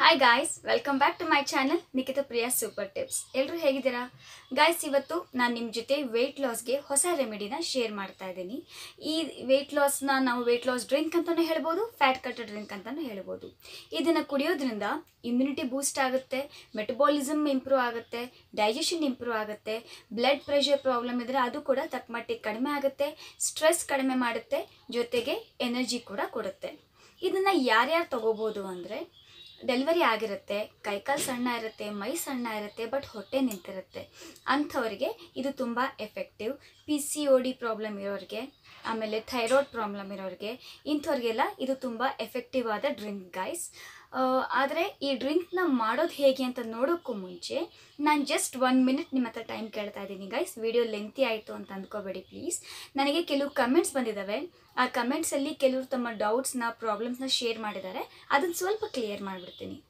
hi guys welcome back to my channel Nikhita Priya super tips ಎಲ್ಲರೂ ಹೇಗಿದ್ದೀರಾ guys ಇವತ್ತು ನಾನು ನಿಮ್ಮ ಜೊತೆ ವೆಯ್ಟ್ ಲಾಸ್ಗೆ ಹೊಸ ರೆಮಿಡಿನ ಶೇರ್ ಮಾಡ್ತಾ ಇದ್ದೀನಿ ಈ ವೆಯ್ಟ್ ಲಾಸ್ನ ನಾವು ವೆಯ್ಟ್ ಲಾಸ್ ಡ್ರಿಂಕ್ ಅಂತಲೂ ಹೇಳ್ಬೋದು ಫ್ಯಾಟ್ ಕಟ್ ಡ್ರಿಂಕ್ ಅಂತಲೂ ಹೇಳ್ಬೋದು ಇದನ್ನು ಕುಡಿಯೋದ್ರಿಂದ ಇಮ್ಯುನಿಟಿ ಬೂಸ್ಟ್ ಆಗುತ್ತೆ ಮೆಟಬಾಲಿಸಮ್ ಇಂಪ್ರೂವ್ ಆಗುತ್ತೆ ಡೈಜೆಷನ್ ಇಂಪ್ರೂವ್ ಆಗುತ್ತೆ ಬ್ಲಡ್ ಪ್ರೆಷರ್ ಪ್ರಾಬ್ಲಮ್ ಇದ್ದರೆ ಅದು ಕೂಡ ತಕ್ಕ ಮಟ್ಟಿಗೆ ಕಡಿಮೆ ಆಗುತ್ತೆ ಸ್ಟ್ರೆಸ್ ಕಡಿಮೆ ಮಾಡುತ್ತೆ ಜೊತೆಗೆ ಎನರ್ಜಿ ಕೂಡ ಕೊಡುತ್ತೆ ಇದನ್ನು ಯಾರ್ಯಾರು ತಗೋಬೋದು ಅಂದರೆ ಡೆಲಿವರಿ ಆಗಿರುತ್ತೆ ಕೈಕಾಲು ಸಣ್ಣ ಇರುತ್ತೆ ಮೈ ಸಣ್ಣ ಇರುತ್ತೆ ಬಟ್ ಹೊಟ್ಟೆ ನಿಂತಿರುತ್ತೆ ಅಂಥವ್ರಿಗೆ ಇದು ತುಂಬ effective P C O D problem ಇರೋರಿಗೆ ಆಮೇಲೆ ಥೈರಾಯ್ಡ್ ಪ್ರಾಬ್ಲಮ್ ಇರೋರಿಗೆ ಇಂಥವ್ರಿಗೆಲ್ಲ ಇದು ತುಂಬ ಎಫೆಕ್ಟಿವ್ ಆದ ಡ್ರಿಂಕ್ ಗೈಸ್ ಆದರೆ ಈ ಡ್ರಿಂಕ್ನ ಮಾಡೋದು ಹೇಗೆ ಅಂತ ನೋಡೋಕ್ಕೂ ಮುಂಚೆ ನಾನು ಜಸ್ಟ್ ಒನ್ ಮಿನಿಟ್ ನಿಮ್ಮ ಹತ್ರ ಟೈಮ್ ಕೇಳ್ತಾ ಇದ್ದೀನಿ ಗೈಸ್ ವಿಡಿಯೋ ಲೆಂತಿ ಆಯಿತು ಅಂತ ಅಂದ್ಕೋಬೇಡಿ ಪ್ಲೀಸ್ ನನಗೆ ಕೆಲವು ಕಮೆಂಟ್ಸ್ ಬಂದಿದ್ದಾವೆ ಆ ಕಮೆಂಟ್ಸಲ್ಲಿ ಕೆಲವರು ತಮ್ಮ ಡೌಟ್ಸ್ನ ಪ್ರಾಬ್ಲಮ್ಸ್ನ ಶೇರ್ ಮಾಡಿದ್ದಾರೆ ಅದನ್ನು ಸ್ವಲ್ಪ ಕ್ಲಿಯರ್ ಮಾಡಿಬಿಡ್ತೀನಿ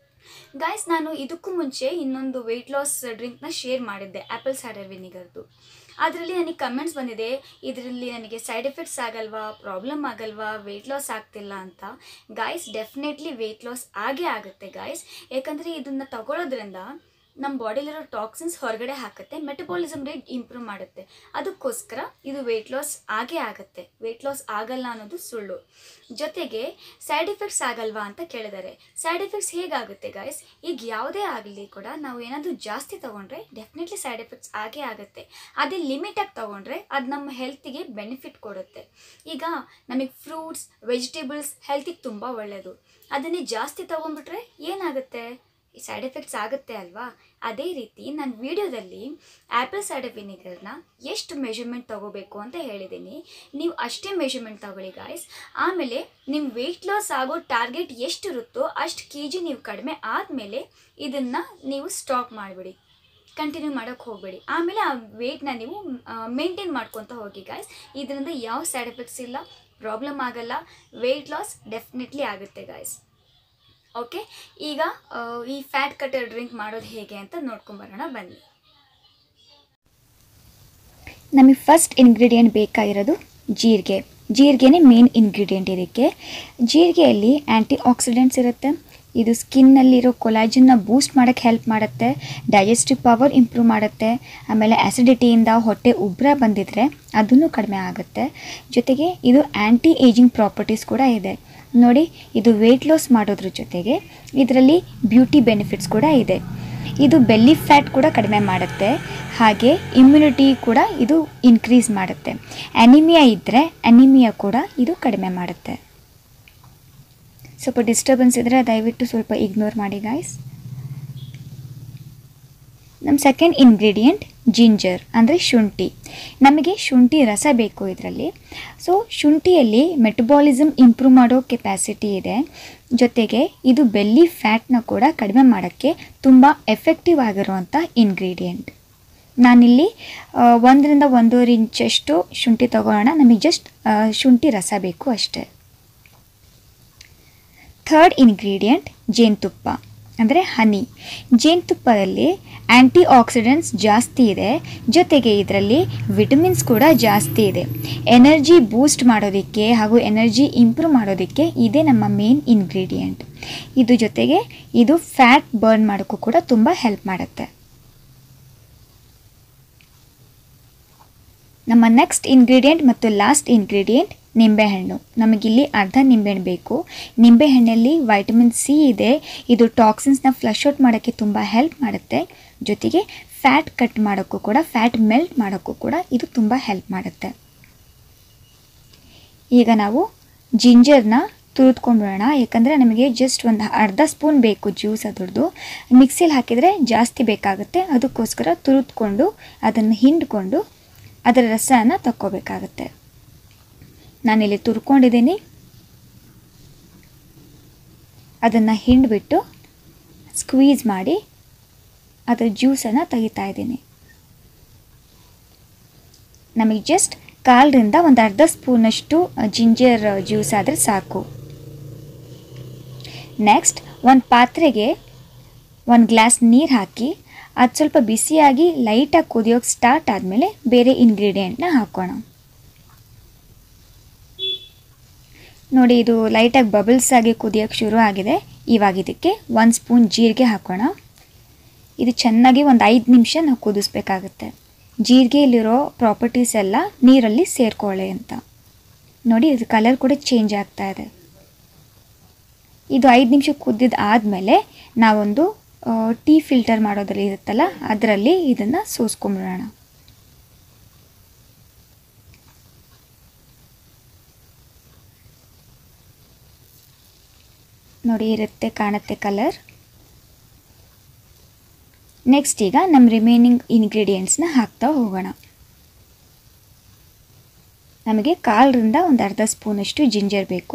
ಗಾಯ್ಸ್ ನಾನು ಇದಕ್ಕೂ ಮುಂಚೆ ಇನ್ನೊಂದು ವೆಯ್ಟ್ ಲಾಸ್ ಡ್ರಿಂಕ್ನ ಶೇರ್ ಮಾಡಿದ್ದೆ ಆ್ಯಪಲ್ ಸೈಡರ್ ವಿನಿಗರ್ದು ಅದರಲ್ಲಿ ನನಗೆ ಕಮೆಂಟ್ಸ್ ಬಂದಿದೆ ಇದರಲ್ಲಿ ನನಗೆ ಸೈಡ್ ಎಫೆಕ್ಟ್ಸ್ ಆಗಲ್ವಾ ಪ್ರಾಬ್ಲಮ್ ಆಗಲ್ವಾ ವೆಯ್ಟ್ ಲಾಸ್ ಆಗ್ತಿಲ್ಲ ಅಂತ ಗಾಯ್ಸ್ ಡೆಫಿನೆಟ್ಲಿ ವೆಯ್ಟ್ ಲಾಸ್ ಆಗೇ ಆಗುತ್ತೆ ಗಾಯ್ಸ್ ಯಾಕಂದರೆ ಇದನ್ನು ತಗೊಳ್ಳೋದ್ರಿಂದ ನಮ್ಮ ಬಾಡಿಲಿರೋ ಟಾಕ್ಸಿನ್ಸ್ ಹೊರಗಡೆ ಹಾಕುತ್ತೆ ಮೆಟಬಾಲಿಸಮ್ ರೇಟ್ ಇಂಪ್ರೂವ್ ಮಾಡುತ್ತೆ ಅದಕ್ಕೋಸ್ಕರ ಇದು ವೆಯ್ಟ್ ಲಾಸ್ ಆಗೇ ಆಗುತ್ತೆ ವೆಯ್ಟ್ ಲಾಸ್ ಆಗಲ್ಲ ಅನ್ನೋದು ಸುಳ್ಳು ಜೊತೆಗೆ ಸೈಡ್ ಎಫೆಕ್ಟ್ಸ್ ಆಗಲ್ವಾ ಅಂತ ಕೇಳಿದ್ದಾರೆ ಸೈಡ್ ಎಫೆಕ್ಟ್ಸ್ ಹೇಗಾಗುತ್ತೆ ಗಾಯ್ಸ್ ಈಗ ಯಾವುದೇ ಆಗಲಿ ಕೂಡ ನಾವು ಏನಾದರೂ ಜಾಸ್ತಿ ತೊಗೊಂಡ್ರೆ ಡೆಫಿನೆಟ್ಲಿ ಸೈಡ್ ಎಫೆಕ್ಟ್ಸ್ ಆಗೇ ಆಗುತ್ತೆ ಅದೇ ಲಿಮಿಟಾಗಿ ತೊಗೊಂಡ್ರೆ ಅದು ನಮ್ಮ ಹೆಲ್ತಿಗೆ ಬೆನಿಫಿಟ್ ಕೊಡುತ್ತೆ ಈಗ ನಮಗೆ ಫ್ರೂಟ್ಸ್ ವೆಜಿಟೇಬಲ್ಸ್ ಹೆಲ್ತಿಗೆ ತುಂಬ ಒಳ್ಳೆಯದು ಅದನ್ನೇ ಜಾಸ್ತಿ ತೊಗೊಂಡ್ಬಿಟ್ರೆ ಏನಾಗುತ್ತೆ ಸೈಡ್ ಎಫೆಕ್ಟ್ಸ್ ಆಗುತ್ತೆ ಅಲ್ವಾ ಅದೇ ರೀತಿ ನಾನು ವಿಡಿಯೋದಲ್ಲಿ ಆ್ಯಪಲ್ ಸೈಡರ್ ವಿನಿಗರ್ನ ಎಷ್ಟು ಮೆಷರ್ಮೆಂಟ್ ತೊಗೋಬೇಕು ಅಂತ ಹೇಳಿದ್ದೀನಿ ನೀವು ಅಷ್ಟೇ ಮೆಷರ್ಮೆಂಟ್ ತಗೊಳ್ಳಿ ಗಾಯ್ಸ್ ಆಮೇಲೆ ನಿಮ್ಮ ವೆಯ್ಟ್ ಲಾಸ್ ಆಗೋ ಟಾರ್ಗೆಟ್ ಎಷ್ಟು ಇರುತ್ತೋ ಅಷ್ಟು ಕೆ ಜಿ ನೀವು ಕಡಿಮೆ ಆದಮೇಲೆ ಇದನ್ನು ನೀವು ಸ್ಟಾಪ್ ಮಾಡಿಬಿಡಿ ಕಂಟಿನ್ಯೂ ಮಾಡೋಕ್ಕೆ ಹೋಗಬೇಡಿ ಆಮೇಲೆ ಆ ವೆಯ್ಟ್ನ ನೀವು ಮೇಂಟೈನ್ ಮಾಡ್ಕೊತ ಹೋಗಿ ಗಾಯ್ಸ್ ಇದರಿಂದ ಯಾವ ಸೈಡ್ ಎಫೆಕ್ಟ್ಸ್ ಇಲ್ಲ ಪ್ರಾಬ್ಲಮ್ ಆಗಲ್ಲ ವೆಯ್ಟ್ ಲಾಸ್ ಡೆಫಿನೆಟ್ಲಿ ಆಗುತ್ತೆ ಗಾಯ್ಸ್ ಓಕೆ ಈಗ ಆ, ಈ ಫ್ಯಾಟ್ ಕಟರ್ ಡ್ರಿಂಕ್ ಮಾಡೋದು ಹೇಗೆ ಅಂತ ನೋಡ್ಕೊಂಬರೋಣ ಬನ್ನಿ ನಮಗೆ ಫಸ್ಟ್ ಇಂಗ್ರೀಡಿಯೆಂಟ್ ಬೇಕಾಗಿರೋದು ಜೀರಿಗೆ ಜೀರಿಗೆನೇ ಮೇನ್ ಇಂಗ್ರೀಡಿಯೆಂಟ್ ಇದಕ್ಕೆ ಜೀರಿಗೆಯಲ್ಲಿ ಆ್ಯಂಟಿ ಆಕ್ಸಿಡೆಂಟ್ಸ್ ಇರುತ್ತೆ ಇದು ಸ್ಕಿನ್ನಲ್ಲಿರೋ ಕೊಲಾಜನ್ನ ಬೂಸ್ಟ್ ಮಾಡೋಕ್ಕೆ ಹೆಲ್ಪ್ ಮಾಡುತ್ತೆ ಡೈಜೆಸ್ಟಿವ್ ಪವರ್ ಇಂಪ್ರೂವ್ ಮಾಡುತ್ತೆ ಆಮೇಲೆ ಆ್ಯಸಿಡಿಟಿಯಿಂದ ಹೊಟ್ಟೆ ಉಬ್ಬರ ಬಂದಿದ್ರೆ ಅದನ್ನು ಕಡಿಮೆ ಆಗುತ್ತೆ ಜೊತೆಗೆ ಇದು ಆ್ಯಂಟಿ ಏಜಿಂಗ್ ಪ್ರಾಪರ್ಟೀಸ್ ಕೂಡ ಇದೆ ನೋಡಿ ಇದು ವೆಯ್ಟ್ ಲಾಸ್ ಮಾಡೋದ್ರ ಜೊತೆಗೆ ಇದರಲ್ಲಿ ಬ್ಯೂಟಿ ಬೆನಿಫಿಟ್ಸ್ ಕೂಡ ಇದೆ ಇದು ಬೆಲ್ಲಿ ಫ್ಯಾಟ್ ಕೂಡ ಕಡಿಮೆ ಮಾಡುತ್ತೆ ಹಾಗೆ ಇಮ್ಯುನಿಟಿ ಕೂಡ ಇದು ಇನ್ಕ್ರೀಸ್ ಮಾಡುತ್ತೆ ಅನಿಮಿಯಾ ಇದ್ದರೆ ಅನಿಮಿಯಾ ಕೂಡ ಇದು ಕಡಿಮೆ ಮಾಡುತ್ತೆ ಸ್ವಲ್ಪ ಡಿಸ್ಟರ್ಬೆನ್ಸ್ ಇದ್ದರೆ ದಯವಿಟ್ಟು ಸ್ವಲ್ಪ ಇಗ್ನೋರ್ ಮಾಡಿ ಗಾಯ್ಸ್ ನಮ್ಮ ಸೆಕೆಂಡ್ ಇಂಗ್ರೀಡಿಯೆಂಟ್ ಜಿಂಜರ್ ಅಂದರೆ ಶುಂಠಿ ನಮಗೆ ಶುಂಠಿ ರಸ ಬೇಕು ಇದರಲ್ಲಿ ಸೊ ಶುಂಠಿಯಲ್ಲಿ ಮೆಟಬಾಲಿಸಮ್ ಇಂಪ್ರೂವ್ ಮಾಡೋ ಕೆಪ್ಯಾಸಿಟಿ ಇದೆ ಜೊತೆಗೆ ಇದು ಬೆಲ್ಲಿ ಫ್ಯಾಟ್ನ ಕೂಡ ಕಡಿಮೆ ಮಾಡೋಕ್ಕೆ ತುಂಬ ಎಫೆಕ್ಟಿವ್ ಆಗಿರುವಂಥ ಇಂಗ್ರೀಡಿಯೆಂಟ್ ನಾನಿಲ್ಲಿ ಆ, ಒಂದರಿಂದ ಒಂದೂವರೆ ಇಂಚಷ್ಟು ಶುಂಠಿ ತಗೊಳ್ಳೋಣ ನಮಗೆ ಜಸ್ಟ್ ಶುಂಠಿ ರಸ ಬೇಕು ಅಷ್ಟೇ ಥರ್ಡ್ ಇಂಗ್ರೀಡಿಯೆಂಟ್ ಜೇನುತುಪ್ಪ ಅಂದರೆ ಹನಿ ಜೇನುತುಪ್ಪದಲ್ಲಿ ಆ್ಯಂಟಿ ಆಕ್ಸಿಡೆಂಟ್ಸ್ ಜಾಸ್ತಿ ಇದೆ ಜೊತೆಗೆ ಇದರಲ್ಲಿ ವಿಟಮಿನ್ಸ್ ಕೂಡ ಜಾಸ್ತಿ ಇದೆ ಎನರ್ಜಿ ಬೂಸ್ಟ್ ಮಾಡೋದಕ್ಕೆ ಹಾಗೂ ಎನರ್ಜಿ ಇಂಪ್ರೂವ್ ಮಾಡೋದಕ್ಕೆ ಇದೇ ನಮ್ಮ ಮೇನ್ ಇಂಗ್ರೀಡಿಯೆಂಟ್ ಇದು ಜೊತೆಗೆ ಇದು ಫ್ಯಾಟ್ ಬರ್ನ್ ಮಾಡೋಕ್ಕೂ ಕೂಡ ತುಂಬ ಹೆಲ್ಪ್ ಮಾಡುತ್ತೆ ನಮ್ಮ ನೆಕ್ಸ್ಟ್ ಇಂಗ್ರೀಡಿಯೆಂಟ್ ಮತ್ತು ಲಾಸ್ಟ್ ಇಂಗ್ರೀಡಿಯೆಂಟ್ ನಿಂಬೆಹಣ್ಣು ನಮಗಿಲ್ಲಿ ಅರ್ಧ ನಿಂಬೆಹಣ್ಣು ಬೇಕು ನಿಂಬೆಹಣ್ಣಲ್ಲಿ ವೈಟಮಿನ್ ಸಿ ಇದೆ ಇದು ಟಾಕ್ಸಿನ್ಸ್ನ ಫ್ಲಶ್ ಔಟ್ ಮಾಡೋಕ್ಕೆ ತುಂಬ ಹೆಲ್ಪ್ ಮಾಡುತ್ತೆ ಜೊತೆಗೆ ಫ್ಯಾಟ್ ಕಟ್ ಮಾಡೋಕ್ಕೂ ಕೂಡ ಫ್ಯಾಟ್ ಮೆಲ್ಟ್ ಮಾಡೋಕ್ಕೂ ಕೂಡ ಇದು ತುಂಬ ಹೆಲ್ಪ್ ಮಾಡುತ್ತೆ ಈಗ ನಾವು ಜಿಂಜರ್ನ ತುರಿದ್ಕೊಂಡ್ಬಿಡೋಣ ಯಾಕಂದರೆ ನಮಗೆ ಜಸ್ಟ್ ಒಂದು ಅರ್ಧ ಸ್ಪೂನ್ ಬೇಕು ಜ್ಯೂಸ್ ಅದ್ರದ್ದು ಮಿಕ್ಸಿಲಿ ಹಾಕಿದರೆ ಜಾಸ್ತಿ ಬೇಕಾಗುತ್ತೆ ಅದಕ್ಕೋಸ್ಕರ ತುರಿದ್ಕೊಂಡು ಅದನ್ನು ಹಿಂಡ್ಕೊಂಡು ಅದರ ರಸನ ತಕ್ಕೋಬೇಕಾಗತ್ತೆ ನಾನಿಲ್ಲಿ ತುರ್ಕೊಂಡಿದ್ದೀನಿ ಅದನ್ನು ಹಿಂಡ್ಬಿಟ್ಟು ಸ್ಕ್ವೀಸ್ ಮಾಡಿ ಅದರ ಜ್ಯೂಸನ್ನು ತೆಗಿತಾ ಇದ್ದೀನಿ ನಮಗೆ ಜಸ್ಟ್ ಕಾಲರಿಂದ ಒಂದು ಅರ್ಧ ಸ್ಪೂನಷ್ಟು ಜಿಂಜರ್ ಜ್ಯೂಸ್ ಆದರೆ ಸಾಕು ನೆಕ್ಸ್ಟ್ ಒಂದು ಪಾತ್ರೆಗೆ ಒಂದು ಗ್ಲಾಸ್ ನೀರು ಹಾಕಿ ಅದು ಸ್ವಲ್ಪ ಬಿಸಿಯಾಗಿ ಲೈಟಾಗಿ ಕುದಿಯೋಕೆ ಸ್ಟಾರ್ಟ್ ಆದಮೇಲೆ ಬೇರೆ ಇಂಗ್ರೀಡಿಯೆಂಟ್ನ ಹಾಕೋಣ ನೋಡಿ ಇದು ಲೈಟಾಗಿ ಬಬಲ್ಸ್ ಆಗಿ ಕುದಿಯೋಕ್ಕೆ ಶುರು ಆಗಿದೆ ಇವಾಗ ಇದಕ್ಕೆ ಒಂದು ಸ್ಪೂನ್ ಜೀರಿಗೆ ಹಾಕೋಣ ಇದು ಚೆನ್ನಾಗಿ ಒಂದು ಐದು ನಿಮಿಷ ನಾವು ಕುದಿಸ್ಬೇಕಾಗುತ್ತೆ ಜೀರಿಗೆಯಲ್ಲಿರೋ ಪ್ರಾಪರ್ಟೀಸ್ ಎಲ್ಲ ನೀರಲ್ಲಿ ಸೇರ್ಕೊಳ್ಳಿ ಅಂತ ನೋಡಿ ಇದು ಕಲರ್ ಕೂಡ ಚೇಂಜ್ ಆಗ್ತಾ ಇದೆ ಇದು ಐದು ನಿಮಿಷ ಕುದ್ದಿದ್ದು ಆದಮೇಲೆ ನಾವೊಂದು ಆ, ಟೀ ಫಿಲ್ಟರ್ ಮಾಡೋದ್ರಲ್ಲಿ ಇರುತ್ತಲ್ಲ ಅದರಲ್ಲಿ ಇದನ್ನು ಸೋಸ್ಕೊಂಬಿಡೋಣ ನೋಡಿ ಇರುತ್ತೆ ಕಾಣುತ್ತೆ ಕಲರ್ ನೆಕ್ಸ್ಟ್ ಈಗ ನಮ್ಮ ರಿಮೈನಿಂಗ್ ಇಂಗ್ರೀಡಿಯೆಂಟ್ಸ್ನ ಹಾಕ್ತಾ ಹೋಗೋಣ ನಮಗೆ ಕಾಲರಿಂದ ಒಂದು ಅರ್ಧ ಸ್ಪೂನಷ್ಟು ಜಿಂಜರ್ ಬೇಕು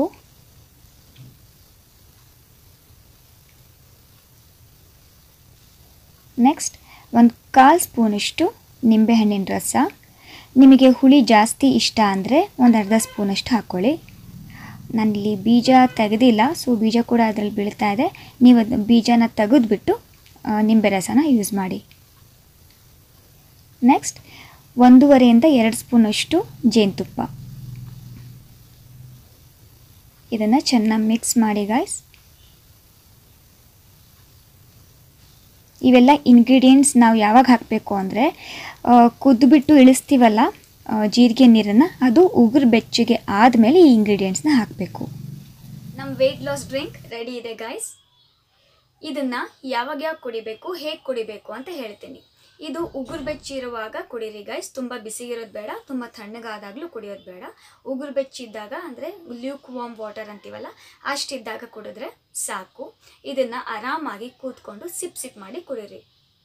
ನೆಕ್ಸ್ಟ್ ಒಂದು ಕಾಲು ಸ್ಪೂನಷ್ಟು ನಿಂಬೆಹಣ್ಣಿನ ರಸ ನಿಮಗೆ ಹುಳಿ ಜಾಸ್ತಿ ಇಷ್ಟ ಅಂದರೆ ಒಂದು ಅರ್ಧ ಸ್ಪೂನಷ್ಟು ಹಾಕ್ಕೊಳ್ಳಿ ನಾನಿಲ್ಲಿ ಬೀಜ ತೆಗೆದಿಲ್ಲ ಸೊ ಬೀಜ ಕೂಡ ಅದರಲ್ಲಿ ಬೀಳ್ತಾ ಇದೆ ನೀವು ಅದು ಬೀಜನ ತೆಗೆದ್ಬಿಟ್ಟು ಆ, ನಿಂಬೆ ರಸನ ಯೂಸ್ ಮಾಡಿ ನೆಕ್ಸ್ಟ್ ಒಂದೂವರೆಯಿಂದ ಎರಡು ಸ್ಪೂನಷ್ಟು ಜೇನುತುಪ್ಪ ಇದನ್ನು ಚೆನ್ನಾಗಿ ಮಿಕ್ಸ್ ಮಾಡಿ ಗಾಯ್ಸ್ ಇವೆಲ್ಲ ಇಂಗ್ರೀಡಿಯೆಂಟ್ಸ್ ನಾವು ಯಾವಾಗ ಹಾಕಬೇಕು ಅಂದರೆ ಕುದ್ದುಬಿಟ್ಟು ಇಳಿಸ್ತೀವಲ್ಲ ಆ, ಜೀರಿಗೆ ನೀರನ್ನು ಅದು ಉಗುರು ಬೆಚ್ಚಗೆ ಆದಮೇಲೆ ಈ ಇಂಗ್ರೀಡಿಯೆಂಟ್ಸ್ನ ಹಾಕಬೇಕು ನಮ್ಮ ವೆಯ್ಟ್ ಲಾಸ್ ಡ್ರಿಂಕ್ ರೆಡಿ ಇದೆ ಗಾಯ್ಸ್ ಇದನ್ನು ಯಾವಾಗ ಯಾವಾಗ ಕುಡಿಬೇಕು ಹೇಗೆ ಕುಡಿಬೇಕು ಅಂತ ಹೇಳ್ತೀನಿ ಇದು ಉಗುರು ಬೆಚ್ಚಿರುವಾಗ ಕುಡೀರಿ ಗೈಸ್ ತುಂಬ ಬಿಸಿಗಿರೋದು ಬೇಡ ತುಂಬ ತಣ್ಣಗಾದಾಗಲೂ ಕುಡಿಯೋದು ಬೇಡ ಉಗುರು ಬೆಚ್ಚಿದ್ದಾಗ ಅಂದರೆ ಲ್ಯೂಕ್ ವಾಮ್ ವಾಟರ್ ಅಂತೀವಲ್ಲ ಅಷ್ಟಿದ್ದಾಗ ಕುಡಿದ್ರೆ ಸಾಕು ಇದನ್ನು ಆರಾಮಾಗಿ ಕೂತ್ಕೊಂಡು ಸಿಪ್ ಸಿಪ್ ಮಾಡಿ ಕುಡೀರಿ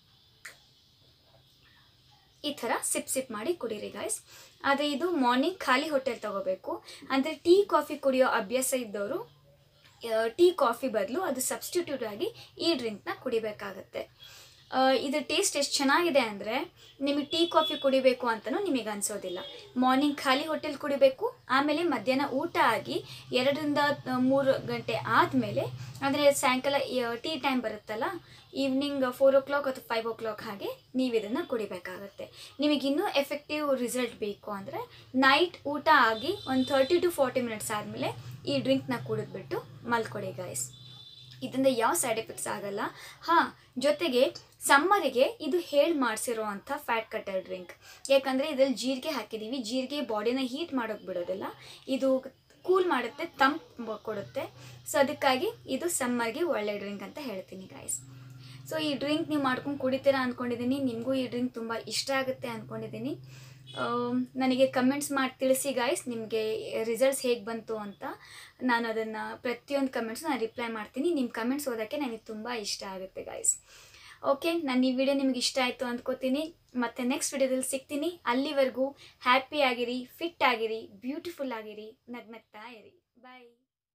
ಈ ಥರ ಸಿಪ್ ಸಿಪ್ ಮಾಡಿ ಕುಡೀರಿ ಗಾಯ್ಸ್ ಆದರೆ ಇದು ಮಾರ್ನಿಂಗ್ ಖಾಲಿ ಹೊಟ್ಟೆಲಿ ತಗೋಬೇಕು ಅಂದರೆ ಟೀ ಕಾಫಿ ಕುಡಿಯೋ ಅಭ್ಯಾಸ ಇದ್ದವರು ಟೀ ಕಾಫಿ ಬದಲು ಅದು ಸಬ್ಸ್ಟಿಟ್ಯೂಟ್ ಆಗಿ ಈ ಡ್ರಿಂಕ್ನ ಕುಡಿಬೇಕಾಗತ್ತೆ ಆ, ಇದು ಟೇಸ್ಟ್ ಎಷ್ಟು ಚೆನ್ನಾಗಿದೆ ಅಂದರೆ ನಿಮಗೆ ಟೀ ಕಾಫಿ ಕುಡಿಬೇಕು ಅಂತಲೂ ನಿಮಗೆ ಅನಿಸೋದಿಲ್ಲ ಮಾರ್ನಿಂಗ್ ಖಾಲಿ ಹೊಟ್ಟೆಲಿ ಕುಡಿಬೇಕು ಆಮೇಲೆ ಮಧ್ಯಾಹ್ನ ಊಟ ಆಗಿ ಎರಡರಿಂದ ಆ, ಮೂರು ಗಂಟೆ ಆದಮೇಲೆ ಅಂದರೆ ಸಾಯಂಕಾಲ ಟೀ ಟೈಮ್ ಬರುತ್ತಲ್ಲ ಈವ್ನಿಂಗ್ ಫೋರ್ ಓ ಕ್ಲಾಕ್ ಅಥವಾ ಫೈವ್ ಓ ಕ್ಲಾಕ್ ಹಾಗೆ ನೀವು ಇದನ್ನು ಕುಡಿಬೇಕಾಗತ್ತೆ ನಿಮಗೆ ಇನ್ನೂ ಎಫೆಕ್ಟಿವ್ ರಿಸಲ್ಟ್ ಬೇಕು ಅಂದರೆ ನೈಟ್ ಊಟ ಆಗಿ ಒಂದು ತರ್ಟಿ ಟು ಫಾರ್ಟಿ ಮಿನಿಟ್ಸ್ ಆದಮೇಲೆ ಈ ಡ್ರಿಂಕ್ನ ಕುಡಿದ್ಬಿಟ್ಟು ಮಲ್ಕೊಡಿ ಗಾಯ್ಸ್ ಇದರಿಂದ ಯಾವ ಸೈಡ್ ಎಫೆಕ್ಟ್ಸ್ ಆಗಲ್ಲ ಹಾಂ ಜೊತೆಗೆ ಸಮ್ಮರಿಗೆ ಇದು ಹೇಳಿ ಮಾಡಿಸಿರೋ ಅಂಥ ಫ್ಯಾಟ್ ಕಟ್ಟರ್ ಡ್ರಿಂಕ್ ಯಾಕಂದರೆ ಇದರಲ್ಲಿ ಜೀರಿಗೆ ಹಾಕಿದ್ದೀವಿ ಜೀರಿಗೆ ಬಾಡಿನ ಹೀಟ್ ಮಾಡೋಕ್ಕೆ ಬಿಡೋದಿಲ್ಲ ಇದು ಕೂಲ್ ಮಾಡುತ್ತೆ ತಂಪು ಕೊಡುತ್ತೆ ಸೊ ಅದಕ್ಕಾಗಿ ಇದು ಸಮ್ಮರ್ಗೆ ಒಳ್ಳೆ ಡ್ರಿಂಕ್ ಅಂತ ಹೇಳ್ತೀನಿ ಗಾಯ್ಸ್ ಸೊ ಈ ಡ್ರಿಂಕ್ ನೀವು ಮಾಡ್ಕೊಂಡು ಕುಡಿತೀರಾ ಅಂದ್ಕೊಂಡಿದ್ದೀನಿ ನಿಮಗೂ ಈ ಡ್ರಿಂಕ್ ತುಂಬ ಇಷ್ಟ ಆಗುತ್ತೆ ಅಂದ್ಕೊಂಡಿದ್ದೀನಿ ಆಮ್, ನನಗೆ ಕಮೆಂಟ್ಸ್ ಮಾಡಿ ತಿಳಿಸಿ ಗಾಯ್ಸ್ ನಿಮಗೆ ರಿಸಲ್ಟ್ಸ್ ಹೇಗೆ ಬಂತು ಅಂತ ನಾನು ಅದನ್ನು ಪ್ರತಿಯೊಂದು ಕಮೆಂಟ್ಸ್ ನಾನು ರಿಪ್ಲೈ ಮಾಡ್ತೀನಿ ನಿಮ್ಮ ಕಮೆಂಟ್ಸ್ ಓದೋಕ್ಕೆ ನನಗೆ ತುಂಬ ಇಷ್ಟ ಆಗುತ್ತೆ ಗಾಯ್ಸ್ ಓಕೆ ನಾನು ಈ ವಿಡಿಯೋ ನಿಮ್ಗೆ ಇಷ್ಟ ಆಯಿತು ಅಂದ್ಕೋತೀನಿ ಮತ್ತೆ ನೆಕ್ಸ್ಟ್ ವಿಡಿಯೋದಲ್ಲಿ ಸಿಗ್ತೀನಿ ಅಲ್ಲಿವರೆಗೂ ಹ್ಯಾಪಿ ಆಗಿರಿ ಫಿಟ್ ಆಗಿರಿ ಬ್ಯೂಟಿಫುಲ್ ಆಗಿರಿ ನಗ್ನಗ್ತಾ ಇರಿ ಬಾಯ್